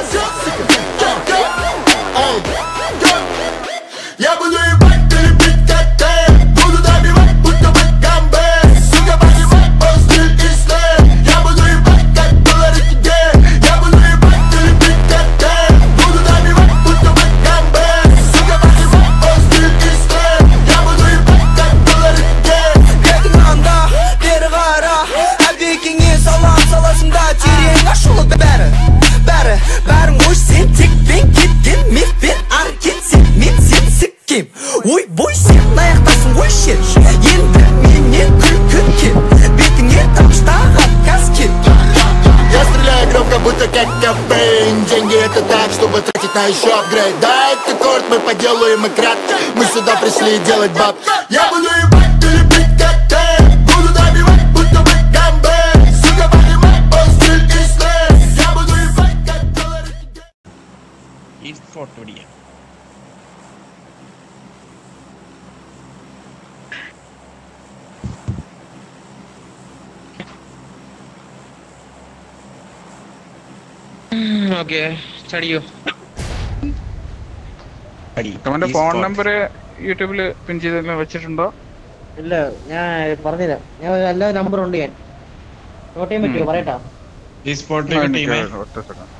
Я буду ебать или бить как ты Буду добивать, будто бы гамбе Сука, понимать мой стиль и слэм Я буду ебать, как доллары тебе Я буду ебать или бить как ты Буду добивать, будто бы гамбе Сука, понимать мой стиль и слэм Я буду ебать, как доллары тебе Getting анда бері қара әбекеңе салам саласында терең ашулы бәрі бәрі бәрін қой сен текпен кеткен мекпен ары кетсең мен сен сіккем ойбой сен аяқтасың ғой шет енді менен күлкі кет бетіңе тамшылаған каскет Я стреляю громко, будто как Кобейн Деньги это так, чтобы тратить на еще апгрейд Да, это корт, мы поделаем и кратко Мы сюда пришли делать баб Я буду ебать или бить как ты Буду добивать, будто бы гамбе Сука, понимай, мой стиль и слэм Я буду ебать, как доллары ഈ photo പിടിക്കാം okay studio അടി അവന്റെ ഈ ഫോൺ spot. നമ്പർ യൂട്യൂബിൽ പിൻ ചെയ്ത് വെച്ചിട്ടുണ്ടോ ഇല്ല ഞാൻ പറഞ്ഞുതരാം ഞാൻ എല്ലാ നമ്പറും ഉണ്ട് ഞാൻ നോട്ട് ചെയ്യാൻ പറ്റുമോ പറയട്ടാ ഈ സ്പോട്ടിലേക്ക് ടീമേ ഒറ്റ സെക്കൻഡ്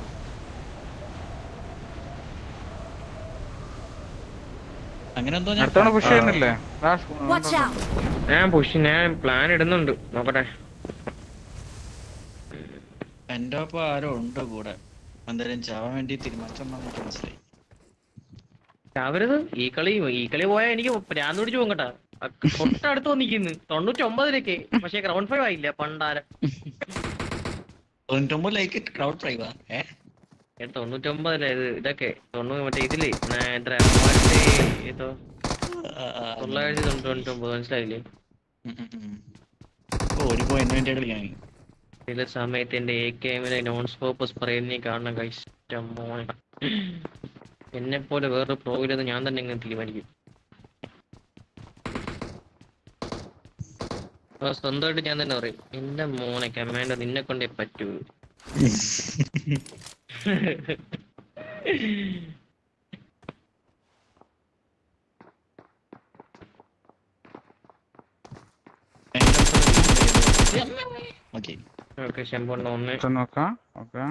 അങ്ങനെ എന്തോ ഞാൻ അടുത്തവണ പുഷ് ചെയ്യുന്നില്ലേ Watch out! ഞാൻ പുഷ് ഞാൻ പ്ലാൻ ഇടുന്നുണ്ട് നോക്കട്ടെ എന്റെ ഒപ്പം ആരോ ഉണ്ട് കൂടെ എന്തായാലും ചാവാൻ വേണ്ടി തീരുമാനിച്ചെന്നാ എനിക്ക് മനസ്സിലായി അവരത് ഈ കളി ഈ കളി പോയാൽ എനിക്ക് പ്രാന്ത് പിടിച്ചു പോകും കേട്ടാ തൊട്ടടുത്ത് വന്നിരിക്കുന്നു തൊണ്ണൂറ്റി ഒമ്പതിലേക്ക് പക്ഷെ ഗ്രൗണ്ട് ഫൈവ് ആയില്ല പണ്ടാരം തൊണ്ണൂറ്റൊമ്പത് ലൈക്ക് ക്രൗഡ് ഡ്രൈവാ ഏ ഏ, തൊണ്ണൂറ്റൊമ്പതല്ലേ ഇത് ഇതൊക്കെ തൊണ്ണൂറ് മറ്റേ ഇതില് ഞാൻ എത്ര മൂവായിരത്തി ഏതോ ആ, ആ, തൊള്ളായിരത്തി തൊണ്ണൂറ്റി ഒമ്പത് മനസ്സിലായില്ലേ ഉം, ഉം, ഉം. ഓ, ഒരു പോയിന്റ് വേണ്ടി കളിക്കാൻ ചില സമയത്ത് എന്റെ എ കെ എമ്മിലെ നോൺ സ്കോപ്പ് സ്പ്രേ നീ കാണണം കഴിച്ച മോനെ എന്നെ പോലെ വേറൊരു പ്രോഗ്രാം ഞാൻ തന്നെ ഇങ്ങനെ തീരുമാനിക്കും അപ്പൊ സ്വന്തമായിട്ട് ഞാൻ തന്നെ പറയും എന്റെ മോനെ കമാൻഡർ നിന്നെ കൊണ്ടേ പറ്റൂ ഓക്കെ ഓക്കെ ശമ്പണ്ണ ഒന്ന് നോക്കാം ഓക്കെ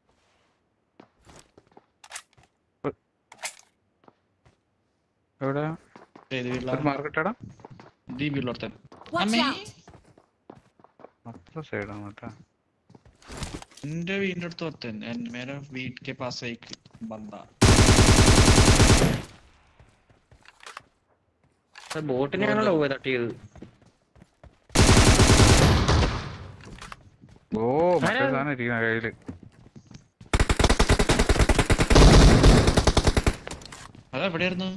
എവിടെ ഏത് വീട്ടിലാ മാർക്കറ്റാടാ ഈ വീട്ടിലോർത്തൻ Watch അമ്മേ. out! അത്ര സൈഡാണ് കേട്ടാ എന്റെ വീടിന്റെ അടുത്ത് ഒരുത്തൻ എൻ- മേരെ വീട്ട് के पास एक बंदा ബോട്ടിനെയാണല്ലോ പോയി തട്ടിയത് ഓ മറ്റേ ആരാ? സാധനം ഇരിക്കുന്ന കയ്യില് അതാ എവിടെയായിരുന്നു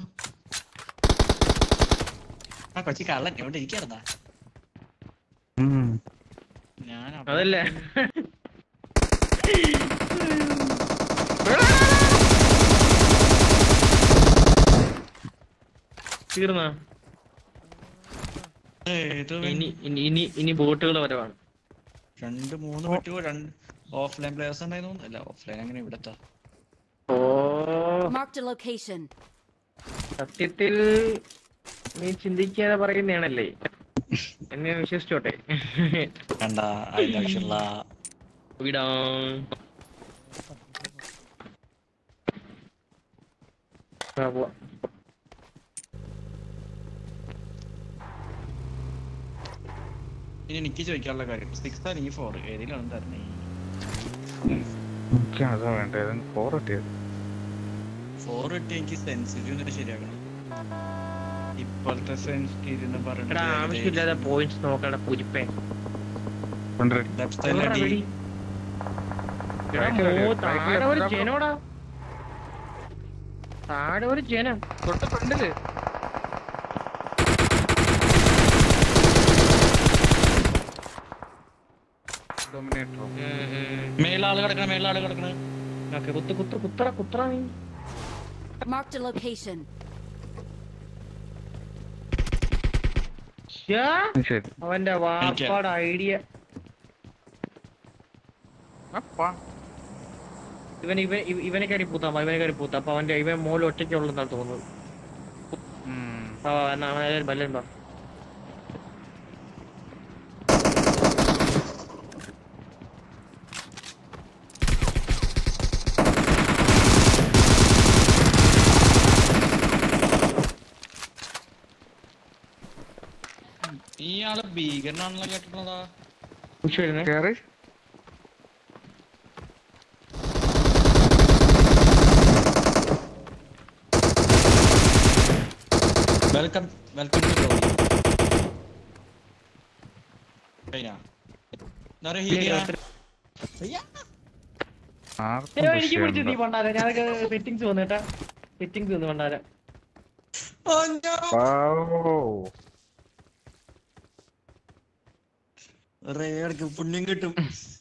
ആ കൊച്ചി കള്ളൻ എവിടെ ഇരിക്കായിരുന്നാ ഉം. ഞാൻ അതല്ലേ തീർന്നാ ഏതോ ഇനി ഇനി ഇനി ഇനി ബോട്ടുകൾ വരവാണ് രണ്ട് മൂന്ന് പറ്റുമോ രണ്ട് ഓഫ്ലൈൻ പ്ലേയേഴ്സ് ഉണ്ടായിരുന്നു അല്ല ഓഫ്ലൈൻ അങ്ങനെ ഇവിടത്തെ ഓ Marked a location. സത്യത്തിൽ നീ ചിന്തിക്കാതെ പറയുന്നതാണല്ലേ എന്നെ വിശ്വസിച്ചോട്ടെ കണ്ട അതിന്റെ ആവശ്യമുള്ള വിടാം ആ, പോവാം. ഇനി എനിക്ക് ചോദിക്കാനുള്ള കാര്യം സിക്സ് അല്ലെങ്കിൽ ഫോർ ഏതിലാണ് തരണേ എനിക്ക് അതാ വേണ്ട ഏതെങ്കിലും ഫോർ കിട്ടിയത് ഫോർ കിട്ടി എനിക്ക് സെൻസിറ്റീവ് എന്നിട്ട് ശരിയാക്കണം ഇപ്പോഴത്തെ സെൻസിറ്റീവ് എന്ന് എടാ ആവശ്യമില്ലാതെ പോയിന്റ്സ് നോക്കടാ പുരിപ്പേ കൊണ്ടുവരും എവിടെടാ വെടി? എടാ, മോ, താഴെ ഒരു ജനോടാ താഴെ ഒരു ജനം തൊട്ട് ഫ്രണ്ടില് ഡൊമിനേറ്ററോ മേലാള് കിടക്കണ മേലാള് കിടക്കണ ഓക്കെ കുത്ത് കുത്ത് കുത്തറ കുത്തറ നീ Marked a location. ശ്ശാ, ശരി അവന്റെ വാപ്പാട് ഐഡിയ അപ്പാ ഇവൻ ഇവൻ ഇവ- ഇവനെ കയറി പൂത്താം ഇവനെ കയറി പൂത്താം അപ്പൊ അവന്റെ ഇവൻ മോൾ ഒറ്റയ്ക്കുള്ളതെന്നാണ് തോന്നുന്നത് ഉം. ആ എന്നാ അവൻ എല്ലാവരും ബല്ലൻ ബാ ഇയാള് ഭീകരനാണല്ലോ കേട്ടിട്ടുള്ളതാ പുഷ് വരുന്നേ കേറി വെൽക്കം വെൽക്കം ടു ബ്രോ കഴിഞ്ഞാ എന്നാ ഹീൽ ആർക്കും ഏയ്, എനിക്ക് പിടിച്ചു നീ വിഷയമുണ്ടോ? പണ്ടാര ഞാനൊക്കെ സെറ്റിങ്സ് വന്നു കേട്ടാ സെറ്റിങ്സ് വന്നു പണ്ടാര വാവോ. റേഡ്ക്ക് പുണ്യം കിട്ടും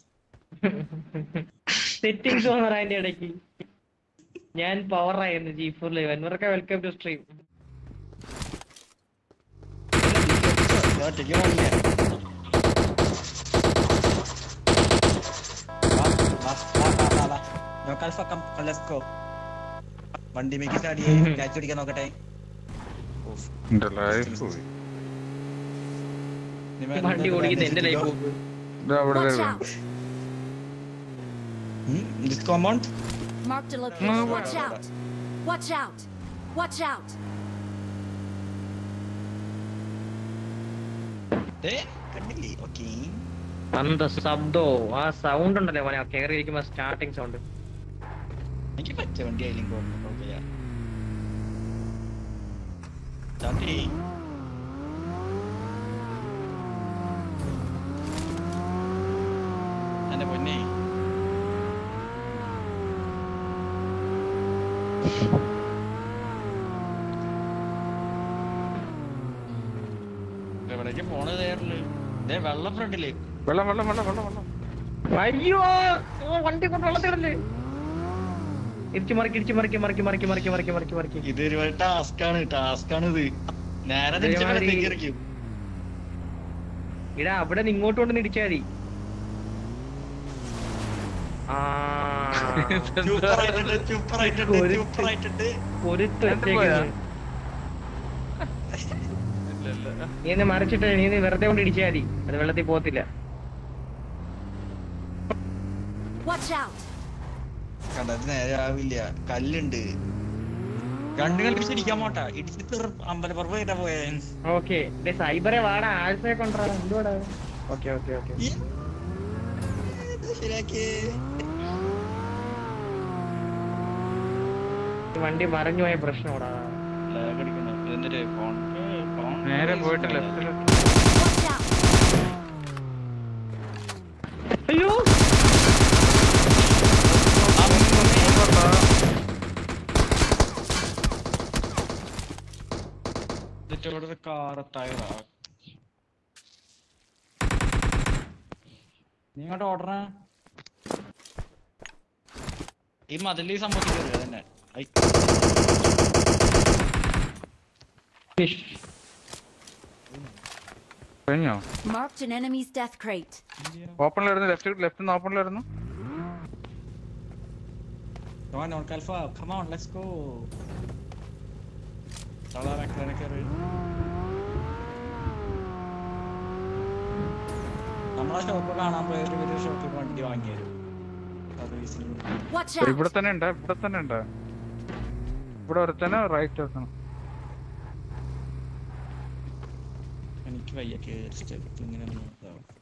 സെറ്റിങ്സ് വന്നു അതിന്റെ ഇടയ്ക്ക് ഞാൻ പവർ ആയിരുന്നു ജി ഫോർ ലൈവ് അൻവറൊക്കെ വെൽക്കം ടു സ്ട്രീം ഒറ്റയ്ക്ക് പോണില്ല വണ്ടി മേക്ക് സ്റ്റാർട്ട് ചെയ്യ് ക്യാച്ച് പിടിക്കാൻ നോക്കട്ടെ എന്റെ ലൈഫ് പോയി നീ മേലെ വണ്ടി നിന്ന് ഓടിക്കുന്ന എന്റെ bandage ലൈഫ് ഇട്ടോ. ഇത് അവിടെ Watch they out! Hmm? This compound? Marked a location. No, Watch wait. out! Watch out! Watch out! ദേ, കണ്ടില്ലേ? Okay. അന്ത ശബ്ദോ ആ സൗണ്ട് ഉണ്ടല്ലോ മോനെ കയറി ഇരിക്കുമ്പോ സ്റ്റാർട്ടിങ് സൗണ്ട് എനിക്ക് പറ്റിയ വണ്ടി ആയാലും കുഴപ്പമില്ല Start ചെയ്യ്. എന്റെ പൊന്നെ എവിടേക്ക് പോണത് തയ്യാറില്ല ദേ വെള്ള ഫ്രണ്ടില് വെള്ളം വെള്ളം വെള്ളം വെള്ളം വെള്ളം അയ്യോ ഓ, വണ്ടി കൊണ്ട് വെള്ളത്തിടല്ലേ ഇടിച്ചു മറിക്കി ഇടിച്ചു മറിക്കി മറിക്കി മറിക്കി മറിക്കി മറിക്കി മറിക്കി മറിക്കി ഇത് ഒരുപാട് ടാസ്ക് ആണ് ടാസ്ക് ആണ് ഇത് നേരെ തിരിച്ച് ഇതേമാതിരി- വെള്ളത്തേക്ക് ഇറക്കും ഇടാ അവിടെ നിന്ന് ഇങ്ങോട്ട് കൊണ്ട് ഇടിച്ചാ മതി ആ സൂപ്പർ ആയിട്ടുണ്ട് സൂപ്പർ ആയിട്ടുണ്ട് ഒരു- സൂപ്പർ ആയിട്ടുണ്ട് പൊരുത്ത് പോയാ? വെച്ചേക്കുന്നു നീ ഒന്ന് മറിച്ചിട്ട് നീ ഒന്ന് വെറുതെ കൊണ്ട് ഇടിച്ചാ മതി അത് വെള്ളത്തിൽ പോകത്തില്ല Watch out! കണ്ടത് നേരെ ആവില്ല കല്ലുണ്ട് രണ്ടു കൽപ്പിച്ച് ഇടിക്കാൻ പോട്ടാ ഇടിച്ച് തീർ അമ്പലപ്പുറപ്പ് കേട്ടാ പോയേ ഓക്കെ സൈബറെ വാടാ ആൽഫയെ കൊണ്ടുവരാ എന്തുവാടാ ഓക്കെ ഓക്കെ ഓക്കെ ശരിയാക്കി വണ്ടി മറിഞ്ഞു പോയ പ്രശ്നമാടാ lag അടിക്കുന്നു. എന്നിട്ട് phone- phone നേരെ raise പോയിട്ട് ചെയ്യണേ. ലെഫ്റ്റിൽ Watch out! അയ്യോ എന്നിട്ട് ഇവിടെ ഒരു car എത്തായതാ. നീ ഇങ്ങോട്ട് ഓടണ ഈ മതിലീ സംഭവത്തിൽ കയറിയ തന്നെ ഐ, ഫിഷ് കഴിഞ്ഞോ Marked an enemy's death crate. ഓപ്പണിലായിരുന്നു ലെഫ്റ്റ് ലെഫ്റ്റ് നിന്ന് ഓപ്പണിലായിരുന്നു Come on, North Alpha. Come on, let's go. തളാ മെക്കാനിക് കയറി നമ്മളാ ഷോപ്പ് കാണാൻ പോയിട്ട് ഇവര് ഷോപ്പിൽ വണ്ടി വാങ്ങി തരും സർവീസിന് കൊടുക്കും. Watch ഇവിടെ out! തന്നെ ഉണ്ടാ ഇവിടെ തന്നെ ഉണ്ടാ ഇവിടെ ഒരുത്തന്നെ റൈറ്റ് വെക്കണം എനിക്ക് വയ്യ കേറി സ്റ്റെപ്പ് ഇങ്ങനെ ഒന്ന് ഇതാവും.